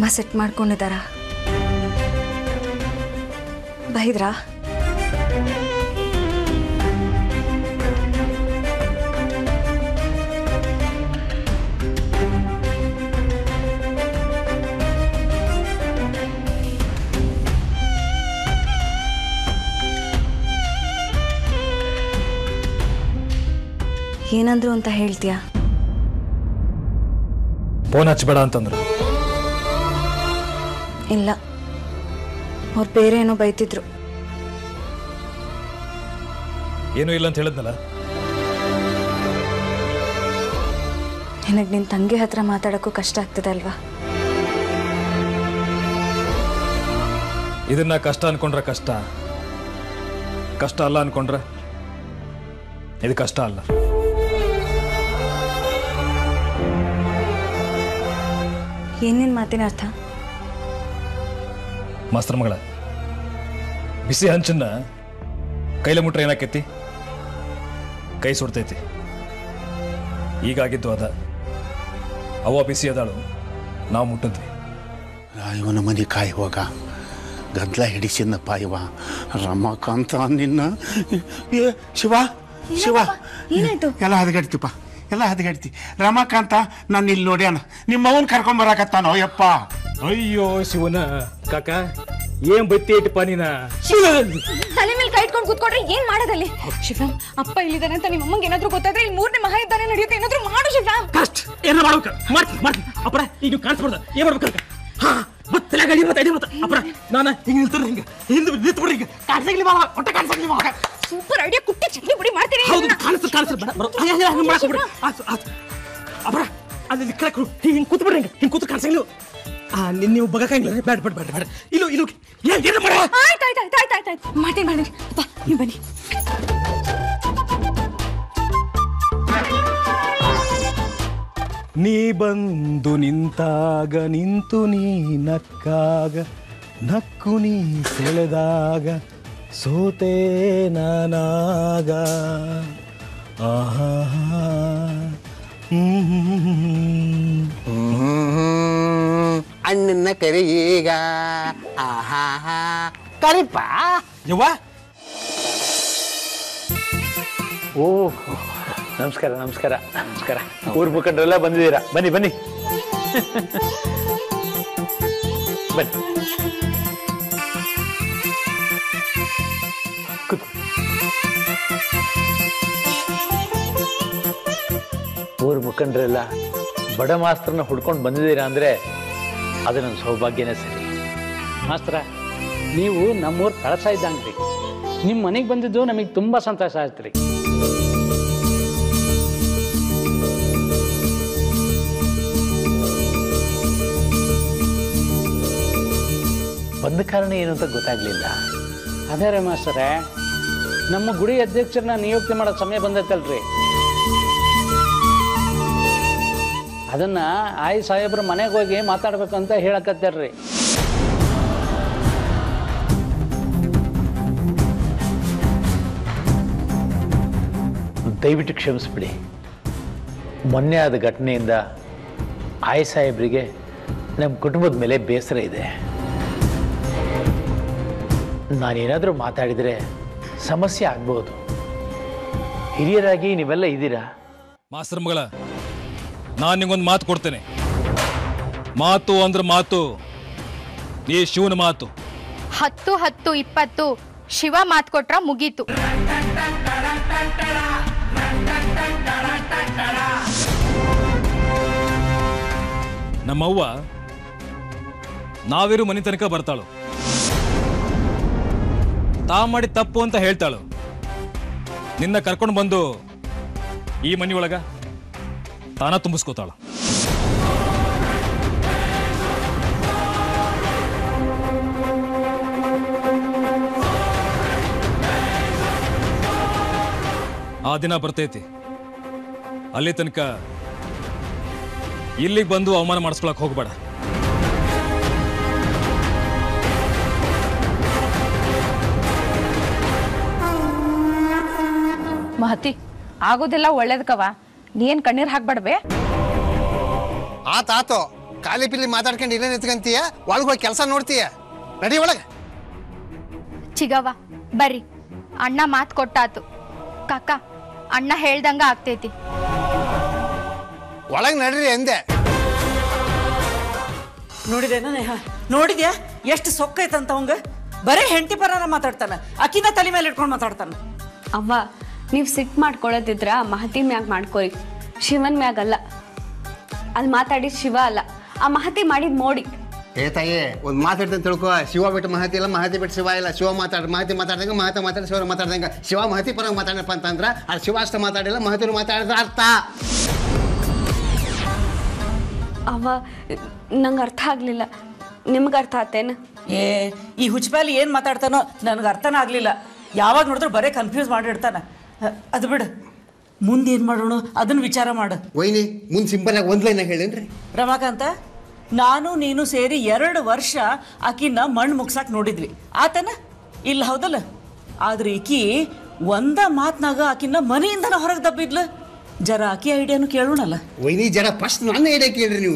ಅಮ್ಮ ಸೆಟ್ ಮಾಡ್ಕೊಂಡಿದ್ದಾರ ಬೈದ್ರಾ ಏನಂದ್ರು ಅಂತ ಹೇಳ್ತೀಯಾ ಫೋನ್ ಹಚ್ಚಬೇಡ ಅಂತಂದ್ರು ಇಲ್ಲ ಅವ್ರು ಬೇರೆ ಏನೋ ಬೈತಿದ್ರು ಏನೂ ಇಲ್ಲ ಅಂತ ಹೇಳಿದ್ನಲ್ಲ ನಿನಗೆ ನಿನ್ನ ತಂಗಿ ಹತ್ರ ಮಾತಾಡೋಕ್ಕೂ ಕಷ್ಟ ಆಗ್ತದೆ ಅಲ್ವಾ ಇದನ್ನ ಕಷ್ಟ ಅನ್ಕೊಂಡ್ರೆ ಕಷ್ಟ ಕಷ್ಟ ಅಲ್ಲ ಅನ್ಕೊಂಡ್ರೆ ಇದು ಕಷ್ಟ ಅಲ್ಲ ಏನೇನು ಮಾತಿನ ಅರ್ಥ ಮಾಸ್ತರ್ ಮಗಳ ಬಿಸಿ ಹಂಚನ್ನ ಕೈಲ ಮುಟ್ರೆ ಏನಾಕೈತಿ ಕೈ ಸುಡ್ತೈತಿ ಈಗಾಗಿದ್ದು ಅದ ಅವ ಬಿಸಿ ಅದಾಳು ನಾವು ಮುಟ್ಟಿದ್ವಿ ಇವನ ಮನೆ ಕಾಯುವಾಗ ಗದ್ದಲ ಹಿಡಿಸಿದ್ನಪ್ಪ ಇವ ರಮಾಕಾಂತ ನಿನ್ನ ಏ ಶಿವ ಶಿವ ಏನಾಯ್ತು? ಎಲ್ಲ ಹದಗೆಡ್ತಿಪ್ಪ ಎಲ್ಲ ಹದಗೆಡ್ತಿ ರಮಾಕಾಂತ ನಾನು ಇಲ್ಲಿ ನೋಡ್ಯಾನ ನಿಮ್ಮ ಅವನ್ ಕರ್ಕೊಂಬರಾಕತ್ತಾನೋ ಯಪ್ಪ ಅಯ್ಯೋ ಶಿವನ ಕಾಕ ಏನ್ ಬತ್ತಿ ಐಟಪ್ಪ ನೀನ ತಲೆ ಮೇಲೆ ಕೈ ಇಟ್ಕೊಂಡು ಕೂತ್ಕೊಂಡ್ರೆ ಏನ್ ಮಾಡೋದಲ್ಲಿ ಶಿವರಾಮ್ ಅಪ್ಪ ಇಲ್ಲಿದ್ದಾನೆ ಅಂತ ನಿಮ್ಮ ಅಮ್ಮಂಗೆ ಏನಾದ್ರೂ ಗೊತ್ತಾದ್ರೆ ಇಲ್ಲಿ ಮೂರನೇ ಮಹಾ ಇದ್ದಾನೆ ನಡೆಯುತ್ತೆ ಏನಾದ್ರೂ ಮಾಡು ಶಿವರಾಮ್ ಕಷ್ಟ ಏನ ಮಾಡ್ಬೇಕು ಮಾಡ್ತೀನಿ ಮಾಡ್ತೀನಿ ಅಪ್ಪರ ಈಗ ನೀವು ಕಾಣಿಸ್ಬಾರ್ದು ಏನ್ ಮಾಡ್ಬೇಕು ಹಾ ಮತ್ತೆ ಗಾಡಿ ಮತ್ತೆ ಐಡಿ ಮತ್ತೆ ಅಪ್ಪರ ನಾನು ಹಿಂಗೆ ನಿಲ್ತಾರೆ ಹಿಂಗೆ ಹಿಂದೆ ನಿಂತ್ಬಿಡ್ರಿ ಹಿಂಗೆ ಕಾಣಿಸಂಗಿಲ್ಲ ಮಾವ ಒಟ್ಟ ಕಾಣಿಸಂಗಿಲ್ಲ ಮಾವ ಸೂಪರ್ ಐಡಿಯಾ ಕುಟ್ಟಿ ಚಟ್ನಿ ಪುಡಿ ಮಾಡ್ತೀನಿ ಹೌದು ಕಾಣಿಸ್ತು ಕಾಣಿಸ್ತು ಬೇಡ ಬರೋ ಹಂಗೆ ಹಂಗೆ ಹಂಗೆ ಮಾಡಕ್ಕೆ ಬಿಡಿ ಆಯ್ತು ಆಯ್ತು ಅಪ್ಪರ ಅಲ್ಲಿ ಕೆಳಕ್ಕೆ ಹಿಂಗೆ ಹಿಂಗೆ ಕೂತು ಬಿಡ್ರಿ ಹಿಂಗೆ ಹಿಂಗೆ ಕೂತು ಕಾಣಿಸಂಗಿಲ್ಲ ಆ ನಿನ್ನ ನೀವು ಬಗಕಂಗಿಲ್ಲ ಬೇಡ ಬೇಡ ಬೇಡ ಬೇಡ ಇಲ್ಲೂ ಇಲ್ಲೂ ಏನ್ ಏನು ಮಾಡ ಆಯ್ತು ಆಯ್ತು ಆಯ್ತು ಆಯ್ತು ಆಯ್ತು ಆಯ್ತು ಮಾಡ್ತೀನಿ ಮಾಡ್ತೀನಿ ಅಪ್ಪ ನೀವು ಬನ್ನಿ ನೀ ಬಂದು ನಿಂತಾಗ ನಿಂತು ನೀ ನಕ್ಕಾಗ ನಕ್ಕು ನೀ ಸೆಳೆದಾಗ ಸೋತೆ ನಾನಾಗ ಆಹಾ ಅಣ್ಣನ ಕರಿ ಈಗ ಆಹಾ ಕರಿಪ ಯವ್ವ ಓ ನಮಸ್ಕಾರ ನಮಸ್ಕಾರ ನಮಸ್ಕಾರ ಊರ್ ಮುಖಂಡ್ರೆಲ್ಲ ಬಂದಿದ್ದೀರಾ ಬನ್ನಿ ಬನ್ನಿ ಬನ್ನಿ ಕೂತ್ಕೊ. ಊರ್ ಮುಖಂಡ್ರೆಲ್ಲ ಬಡ ಮಾಸ್ತರನ್ನ ಹುಡ್ಕೊಂಡು ಬಂದಿದ್ದೀರಾ ಅಂದ್ರೆ ಅದು ನನ್ನ ಸೌಭಾಗ್ಯನೇ ಸರಿ ಮಾಸ್ತರ ನೀವು ನಮ್ಮೂರ್ ಕಳಸ ಇದ್ದಂಗ್ರಿ ನಿಮ್ಮ ಮನೆಗೆ ಬಂದಿದ್ದು ನಮಗೆ ತುಂಬಾ ಸಂತೋಷ ಆಯ್ತು ರೀ ಬಂದ ಕಾರಣ ಏನು ಅಂತ ಗೊತ್ತಾಗ್ಲಿಲ್ಲ ಅದೇ ರೀ ಮಾಸ್ತರೇ ನಮ್ಮ ಗುಡಿ ಅಧ್ಯಕ್ಷರನ್ನ ನಿಯುಕ್ತಿ ಮಾಡೋ ಸಮಯ ಬಂದೈತಲ್ರಿ ಅದನ್ನ ಆಯಿ ಸಾಹೇಬ್ರ ಮನೆಗೆ ಹೋಗಿ ಮಾತಾಡ್ಬೇಕಂತ ಹೇಳಕತ್ತಾರ್ರಿ ದಯವಿಟ್ಟು ಕ್ಷಮಿಸ್ಬಿಡಿ ಮೊನ್ನೆ ಆದ ಘಟನೆಯಿಂದ ಆಯ್ ಸಾಹೇಬ್ರಿಗೆ ನಮ್ಮ ಕುಟುಂಬದ ಮೇಲೆ ಬೇಸರ ಇದೆ ನಾನೇನಾದರೂ ಮಾತಾಡಿದರೆ ಸಮಸ್ಯೆ ಆಗ್ಬೋದು ಹಿರಿಯರಾಗಿ ನೀವೆಲ್ಲ ಇದ್ದೀರಾ ಮಾಸ್ತರ್ ಮಗಳ ನಾನು ನಿಂಗೊಂದು ಮಾತು ಕೊಡ್ತೇನೆ ಮಾತು ಅಂದ್ರೆ ಮಾತು ಈ ಶಿವನ ಮಾತು ಹತ್ತು ಹತ್ತು ಇಪ್ಪತ್ತು ಶಿವ ಮಾತ್ ಕೊಟ್ರ ಮುಗೀತು ನಮ್ಮವ್ವ ನಾವಿರು ಮನೆ ತನಕ ಬರ್ತಾಳು ತಾ ಮಾಡಿ ತಪ್ಪು ಅಂತ ಹೇಳ್ತಾಳು ನಿನ್ನ ಕರ್ಕೊಂಡು ಬಂದು ಈ ಮನೆಯೊಳಗ ತಾನ ತುಂಬಿಸ್ಕೋತಾಳು ಆ ದಿನ ಬರ್ತೈತಿ ಅಲ್ಲಿ ತನಕ ಇಲ್ಲಿಗೆ ಬಂದು ಅವಮಾನ ಮಾಡಿಸ್ಕೊಳಕ್ ಹೋಗ್ಬೇಡ ಮಹತಿ ಆಗೋದೆಲ್ಲ ಒಳ್ಳೇದಕ್ಕವ ನೀ ಏನ್ ಕಣ್ಣೀರ್ ಹಾಕ್ಬೇಡ್ಬೇ ಆತಾತು ಖಾಲಿ ಪಿಲಿ ಮಾತಾಡ್ಕೊಂಡು ಇಲ್ಲೇ ನಿಂತ್ಕಂತೀಯ ಒಳಗೆ ಹೋಗಿ ಕೆಲಸ ನೋಡ್ತೀಯ ನಡಿ ಒಳಗೆ ಚಿಗವ್ವ ಬರ್ರಿ ಅಣ್ಣ ಮಾತು ಕೊಟ್ಟಾತು ಕಾಕ ಅಣ್ಣ ಹೇಳ್ದಂಗ ಆಗ್ತೈತಿ ಒಳಗೆ ನಡ್ರಿ ಎಂದೆ ನೋಡಿದೇನ ನೇಹ ನೋಡಿದ್ಯಾ ಎಷ್ಟು ಸೊಕ್ಕ ಐತಂತ ಅವಂಗ ಬರೇ ಹೆಂಡತಿ ಪರಾರ ಮಾತಾಡ್ತಾನ ಅಕ್ಕಿನ ತಲೆ ಮೇಲೆ ಇಟ್ಕೊಂಡು ಮಾತಾಡ್ತಾನ ಅವ್ವ ನೀವು ಸಿಟ್ ಮಾಡ್ಕೊಳ್ಳೋದಿದ್ರ ಮಹತಿ ಮ್ಯಾಗ ಮಾಡ್ಕೊರಿ ಶಿವನ್ ಮ್ಯಾಗಲ್ಲ ಅಲ್ಲಿ ಮಾತಾಡಿದ ಶಿವ ಅಲ್ಲ ಆ ಮಹತಿ ಮಾಡಿದ್ ಮೋಡಿ ಏ ತಾಯಿ ಒಂದು ಮಾತಾಡ್ತಂತ ತಿಳ್ಕೊ ಶಿವ ಬಿಟ್ಟು ಮಹತಿ ಇಲ್ಲ ಮಹತಿ ಬಿಟ್ಟು ಶಿವ ಇಲ್ಲ ಶಿವ ಮಾತಾಡ ಮಹತಿ ಮಾತಾಡ್ದಂಗ ಮಹತಿ ಮಾತಾಡಿ ಶಿವ ಮಾತಾಡ್ದಂಗ ಶಿವ ಮಹತಿ ಪರ ಮಾತಾಡಪ್ಪ ಅಂತಂದ್ರ ಆ ಶಿವ ಅಷ್ಟ ಮಾತಾಡಿಲ್ಲ ಮಹತಿರು ಮಾತಾಡಿದ ಅರ್ಥ ಅವ್ವ ನಂಗೆ ಅರ್ಥ ಆಗ್ಲಿಲ್ಲ ನಿಮ್ಗೆ ಅರ್ಥ ಆತೇನು ಏ ಈ ಹುಚ್ಚಪ್ಯಾಲಿ ಏನು ಮಾತಾಡ್ತಾನೋ ನನಗೆ ಅರ್ಥನ ಆಗಲಿಲ್ಲ ಯಾವಾಗ ನೋಡಿದ್ರು ಬರೇ ಕನ್ಫ್ಯೂಸ್ ಮಾಡಿಡ್ತಾನ ಅ- ಅದು ಬಿಡು ಮುಂದೆ ಏನು ಮಾಡೋಣ ಅದನ್ನ ವಿಚಾರ ಮಾಡು ವೈನಿ ಮುಂದೆ ಸಿಂಪಲ್ ಆಗಿ ಒಂದ್ ಲೈನ್ ಹೇಳೇನ್ರಿ ರಮಾಕಾಂತ ನಾನು ನೀನು ಸೇರಿ ಎರಡು ವರ್ಷ ಆಕಿನ ಮಣ್ಣು ಮುಗ್ಸಾಕ್ ನೋಡಿದ್ವಿ ಆತನ ಇಲ್ಲ ಹೌದಲ್ಲ ಆದ್ರೆ ಈಕಿ ಒಂದ ಮಾತ್ನಾಗ ಆಕಿನ ಮನೆಯಿಂದನ ಹೊರಗೆ ದಬ್ಬಿದ್ಲು ಜರ ಆಕಿ ಐಡಿಯಾನು ಕೇಳೋಣಲ್ಲ ವೈನಿ ಜರ ಫಸ್ಟ್ ನನ್ನ ಐಡಿಯಾ ಕೇಳ್ರಿ ನೀವು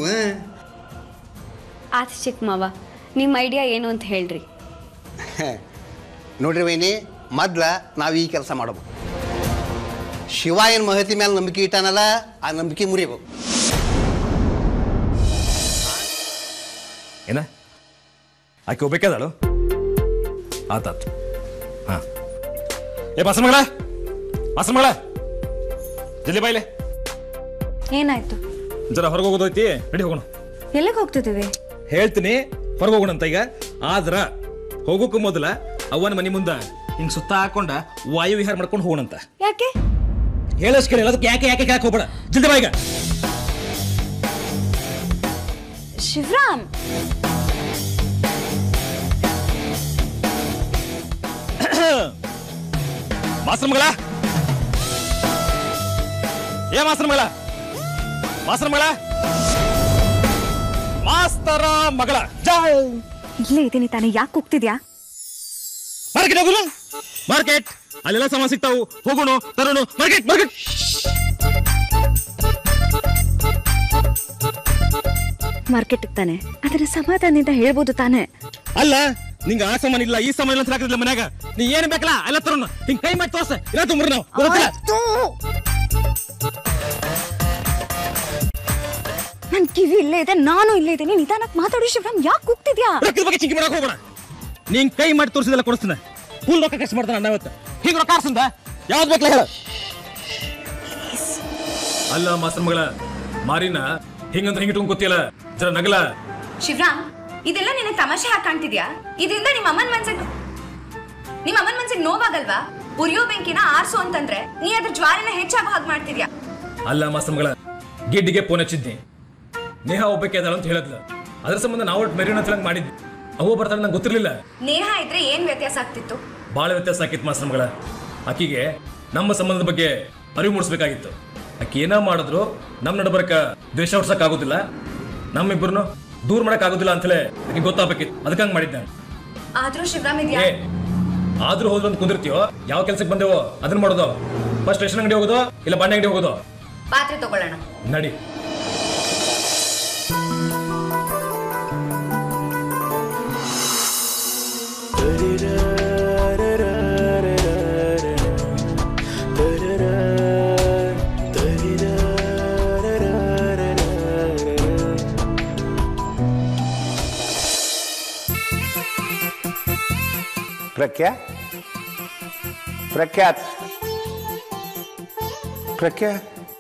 ಆತ ಚಿಕ್ಕ ಮಾವ ನಿಮ್ಮ ಐಡಿಯಾ ಏನು ಅಂತ ಹೇಳ್ರಿ ನೋಡ್ರಿ ವೈನಿ ಮೊದ್ಲ ನಾವು ಈ ಕೆಲಸ ಮಾಡಬೇಕು ಶಿವ ಏನು ಮಹತಿ ಮೇಲೆ ನಂಬಿಕೆ ಇಟ್ಟಾನಲ್ಲ ಆ ನಂಬಿಕೆ ಮುರಿಬೇಕು ಏನ ಆಕೆ ಹೋಗ್ಬೇಕಾದಳು ಆತಾತು ಹಾ ಏ ಬಸಮಗಳ ಬಸಮಗಳ ಜಲ್ದಿ ಬಾಯ್ಲೆ ಏನಾಯ್ತು ಜರ ಹೊರಗೆ ಹೋಗೋದೈತಿ ನಡಿ ಹೋಗೋಣ ಎಲ್ಲಿಗೆ ಹೋಗ್ತಿದ್ದೀವಿ ಹೇಳ್ತೀನಿ ಹೊರಗೆ ಹೋಗೋಣ ಅಂತ ಈಗ ಆದ್ರ ಹೋಗೋಕ್ಕೂ ಮೊದಲ ಅವನ ಮನೆ ಮುಂದ ಹಿಂಗ್ ಸುತ್ತ ಹಾಕೊಂಡ ವಾಯು ವಿಹಾರ ಮಾಡ್ಕೊಂಡು ಹೋಗೋಣಂತ ಯಾಕೆ ಹೇಳೋಸ್ ಕೇಳಿ ಅದಕ್ಕೆ ಯಾಕೆ ಯಾಕೆ ಯಾಕೆ ಹೋಗ್ಬೇಡ ಜಲ್ದಿ ಬಾ ಈಗ ಶಿವರಾಮ್ ಮಾಸ್ಟರ್ ಮಗಳ ಏ ಮಾಸ್ಟರ್ ಮಗಳ ಮಾಸ್ಟರ್ ಮಗಳ ಮಾಸ್ತರ ಮಗಳ ಜಾಯ್ ಇಲ್ಲೇ ಇದ್ದೀನಿ ತಾನೇ ಯಾಕೆ ಹೋಗ್ತಿದ್ಯಾ ಮಾರ್ಕೆಟ್ ಹೋಗೋಣ ಮಾರ್ಕೆಟ್ ಅಲ್ಲೆಲ್ಲ ಸಾಮಾನು ಸಿಗ್ತಾವು ಹೋಗೋಣ ತರೋಣ ಮಾರ್ಕೆಟ್ ಮಾರ್ಕೆಟ್ ಮಾರ್ಕೆಟ್ ತಾನೆ ಅದನ್ನ ಸಮಾಧಾನದಿಂದ ಹೇಳ್ಬೋದು ತಾನೆ ಅಲ್ಲ ನಿಂಗ ಆ ಸಾಮಾನ್ ಇಲ್ಲ ಈ ಸಾಮಾನ್ ಇಲ್ಲ ಅಂತ ಹಾಕಿದ್ಲ ಮನ್ಯಾಗ ನೀ ಏನ್ ಬೇಕಲ್ಲ ಎಲ್ಲ ತರೋಣ ಹಿಂಗ್ ಕೈ ಮಾಡಿ ತೋರ್ಸ ಇಲ್ಲ ತುಂಬ್ರಿ ನಾವು ಗೊತ್ತಿಲ್ಲ ನನ್ ಕಿವಿ ಇಲ್ಲೇ ಇದೆ ನಾನು ಇಲ್ಲೇ ಇದ್ದೀನಿ ನಿಧಾನಕ್ ಮಾತಾಡು ಶಿವರಾಮ್ ಯಾಕೆ ಹೋಗ್ತಿದ್ಯಾ ರೊಕ್ಕದ ಬಗ್ಗೆ ಚಿಂತೆ ಮಾಡಕ್ ಹೋಗ್ಬೇಡ ನೀನ್ ಕೈ ಮಾಡಿ ತೋರಿಸಿದೆಲ್ಲ ಕೊಡಿಸ್ತಾನೆ ಫುಲ್ ರೊಕ್ಕ ಖರ್ಚು ಮಾಡ್ತಾನೆ ಅಣ್ಣ ಇವತ್ತು ಹೀಗ ರೊಕ್ಕ ಹಾರ್ಸಂದ ಯಾವ್ದು ಬೇಕಲ್ಲ ಹೇಳ ಅಲ್ಲ ಮಾಸ್ತರ್ ಮಗಳ ಮಾರಿನ ಹಿಂಗಂತ ಹಿಂಗ ಇಟ್ಕೊಂಡ್ ಗೊತ್ತಿಲ್ಲ ಜರ ನಗಲ ಶಿವರಾಮ್ ಇದೆಲ್ಲ ನಿನ್ನ ತಮಾಷೆ ಹಾಗೆ ಕಾಣ್ತಿದ್ಯಾ ಇದರಿಂದ ನಿಮ್ಮ ಅಮ್ಮನ ಮನ್ಸಿಗೆ ನಿಮ್ಮ ಅಮ್ಮನ ಮನ್ಸಿಗೆ ನೋವಾಗಲ್ವಾ ಉರಿಯೋ ಬೆಂಕಿನ ಆರ್ಸು ಅಂತಂದ್ರೆ ನೀ ಅದ್ರ ಜ್ವಾಲೆನ ಹೆಚ್ಚಾಗೋ ಹಾಗೆ ಮಾಡ್ತಿದ್ಯಾ ಅಲ್ಲ ಮಾಸ್ತರ್ ಮಗಳ ಗಿಡ್ಡಿಗೆ ಫೋನ್ ಹಚ್ಚಿದ್ನಿ ನೇಹ ಒಬ್ಬಕ್ಕೆ ಅದಾಳ ಅಂತ ಹೇಳದ್ಲ ಅದ್ರ ಸಂಬಂಧ ನಾವು ಒಟ್ಟು ಮೆರಿನ ಅಂತ ಮಾಡಿದ್ವಿ ಅವು ಬರ್ತಾಳೆ ನಂಗೆ ಗೊತ್ತಿರ್ಲಿಲ್ಲ ನೇಹ ಇದ್ರೆ ಏನ್ ವ್ಯತ್ಯಾಸ ಆಗ್ತಿತ್ತು ಭಾಳ ವ್ಯತ್ಯಾಸ ಆಕಿತ್ತು ಮಾಸ್ತರ್ ಮಗಳ ಆಕಿಗೆ ನಮ್ಮ ಸಂಬಂಧದ ಬಗ್ಗೆ ಅರಿವು ಮೂಡಿಸ್ಬೇಕಾಗಿತ್ತು ಆಕಿ ಏನ ಮಾಡಿದ್ರು ನಮ್ಮ ನಡಬರ್ಕ ದ್ವೇಷ ಹೊಡ್ಸಕ್ ಆಗುದಿಲ್ಲ ನಮ್ಮಿಬ್ಬರನ್ನು ದೂರ ಮಾಡಕ್ ಆಗುದಿಲ್ಲ ಅಂತಲೇ ಆಕಿಗೆ ಗೊತ್ತಾಗಬೇಕಿತ್ತು ಅದಕ್ಕೆ ಹಂಗೆ ಮಾಡಿದ್ದೆ ನಾನು. ಆದ್ರೂ ಶಿವರಾಮ್ ಇದ್ಯಾ ಏ ಆದ್ರೂ ಹೋದ್ರು ಅಂತ ಕುಂದಿರ್ತೀಯೋ ಯಾವ ಕೆಲ್ಸಕ್ಕೆ ಬಂದೇವೋ ಅದನ್ನ ಮಾಡೋದು ಫಸ್ಟ್ ರೇಷನ್ ಅಂಗಡಿ ಹೋಗೋದು ಇಲ್ಲ ಬಾಂಡೆ ಅಂಗಡಿ ಹೋಗೋದು ಪಾತ್ರೆ ತಗೊಳ್ಳೋಣ ನಡಿ ಪ್ರಖ್ಯಾ ಪ್ರಖ್ಯಾತ್ ಪ್ರಖ್ಯಾ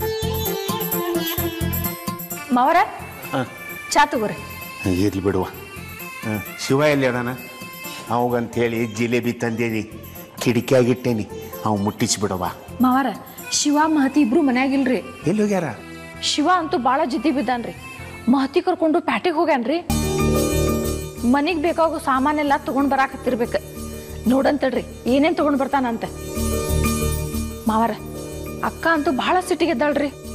ಮಾವರ ಹಾ. ಚಾ ತಗೋರಿ ಇರ್ಲಿ ಬಿಡುವ ಹ್ಮ್. ಶಿವ ಎಲ್ಲಿ ಅದಾನ ಅವಾಗಂತೇಳಿ ಜಿಲೇಬಿ ತಂದೇನಿ ಕಿಡಿಕಿಯಾಗಿಟ್ಟೇನಿ ಅವ್ ಮುಟ್ಟಿಸಿ ಬಿಡವ ಮಾವಾರ ಶಿವ ಮಹತಿ ಇಬ್ರು ಮನ್ಯಾಗಿಲ್ರಿ ಎಲ್ಲಿ ಹೋಗ್ಯಾರ ಶಿವ ಅಂತೂ ಬಾಳ ಜಿದ್ದಿ ಬಿದ್ದಾನ್ರಿ ಮಹತಿ ಕರ್ಕೊಂಡು ಪ್ಯಾಟಿಗೆ ಹೋಗ್ಯಾನ್ರಿ ಮನಿಗ್ ಬೇಕಾಗೋ ಸಾಮಾನೆಲ್ಲ ತಗೊಂಡ್ ಬರಾಕತ್ತಿರ್ಬೇಕ ನೋಡಂತಡ್ರಿ ಏನೇನ್ ತಗೊಂಡ್ ಬರ್ತಾನಂತ ಮಾವಾರ ಅಕ್ಕ ಅಂತೂ ಬಹಳ ಸಿಟ್ಟಿಗೆದ್ದಾಳ್ರಿ